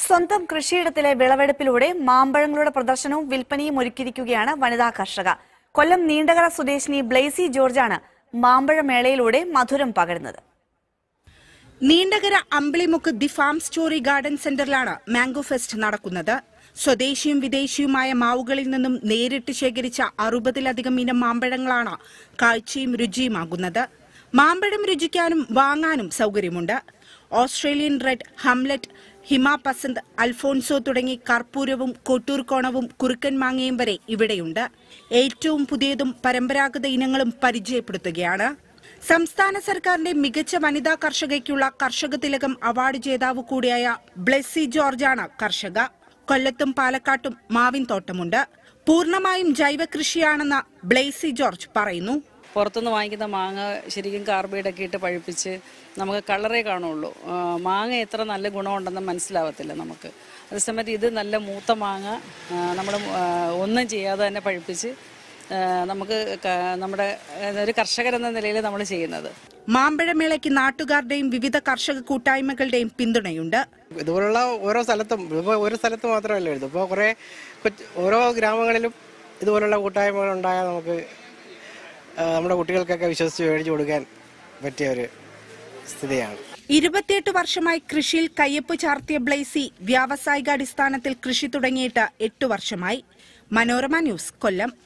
സ്വന്തം കൃഷിയിടത്തിലെ വിളവെടുപ്പിലൂടെ മാമ്പഴങ്ങളുടെ പ്രദർശനവും വിൽപ്പനയും ഒരുക്കിയിരിക്കുകയാണ് വനിതാ കർഷക കൊല്ലം നീണ്ടകര സ്വദേശിനി ബ്ലേസി ജോർജാണ് മാമ്പഴ മേളയിലൂടെ മധുരം പകരുന്നത് Neendakara Ambilimukku the farm story garden സെന്ററിലാണ് മാംഗോ ഫെസ്റ്റ് നടക്കുന്നത് സ്വദേശിയും വിദേശിയുമായ മാവുകളിൽ നിന്നും നേരിട്ട് ശേഖരിച്ച അറുപതിലധികം ഇനം മാമ്പഴങ്ങളാണ് കാഴ്ചയും രുചിയുമാകുന്നത് മാമ്പഴം രുചിക്കാനും വാങ്ങാനും സൗകര്യമുണ്ട് Australian red hamlet Hima Pasand Alphonso തുടങ്ങി കർപ്പൂരവും കൊട്ടൂർക്കോണവും കുറുക്കൻ മാങ്ങയും വരെ ഇവിടെയുണ്ട് ഏറ്റവും പുതിയതും പരമ്പരാഗത ഇനങ്ങളും പരിചയപ്പെടുത്തുകയാണ് സംസ്ഥാന സർക്കാരിന്റെ മികച്ച വനിതാ കർഷകയ്ക്കുള്ള കർഷക തിലകം അവാർഡ് ജേതാവ് കൂടിയായ ബ്ലെസ്സി ജോർജാണ് കർഷക കൊല്ലത്തും പാലക്കാട്ടും മാവിൻ തോട്ടമുണ്ട് പൂർണ്ണമായും ജൈവ കൃഷിയാണെന്ന് ബ്ലേസി ജോർജ് പറയുന്നു പുറത്തുനിന്ന് വാങ്ങിക്കുന്ന മാങ്ങ ശരിക്കും കാർബൈഡൊക്കെ ഇട്ട് പഴുപ്പിച്ച് നമുക്ക് കളറേ കാണുള്ളൂ ആ, മാങ്ങ എത്ര നല്ല ഗുണമുണ്ടെന്ന് മനസ്സിലാവത്തില്ല നമുക്ക് അതേസമയത്ത് ഇത് നല്ല മൂത്ത മാങ്ങ നമ്മൾ ഒന്നും ചെയ്യാതെ തന്നെ പഴുപ്പിച്ച് ആ, നമുക്ക് ക- നമ്മുടെ ആ, ഒരു കർഷകരെന്ന നിലയിൽ നമ്മൾ ചെയ്യുന്നത് മാമ്പഴമേളയ്ക്ക് നാട്ടുകാരുടെയും വിവിധ കർഷക കൂട്ടായ്മകളുടെയും പിന്തുണയുണ്ട് ഇതുപോലുള്ള ഓരോ സ്ഥലത്തും ഇപ്പോൾ ഒരു സ്ഥലത്ത് മാത്രമല്ല ഇത് ഇപ്പോൾ കുറേ കൊച്ച് ഓരോ ഗ്രാമങ്ങളിലും ഇതുപോലുള്ള കൂട്ടായ്മകൾ ഉണ്ടായാൽ നമുക്ക് ആ, നമ്മുടെ കുട്ടികൾക്കൊക്കെ വിശ്വസിച്ച് മേടിച്ചു കൊടുക്കാൻ പറ്റിയ ഒരു സ്ഥിതിയാണ് ഇരുപത്തിയെട്ട് വർഷമായി കൃഷിയിൽ കയ്യൊപ്പ് ചാർത്തിയ ബ്ലേസി വ്യാവസായിക അടിസ്ഥാനത്തിൽ കൃഷി തുടങ്ങിയിട്ട് എട്ടു വർഷമായി മനോരമ ന്യൂസ് കൊല്ലം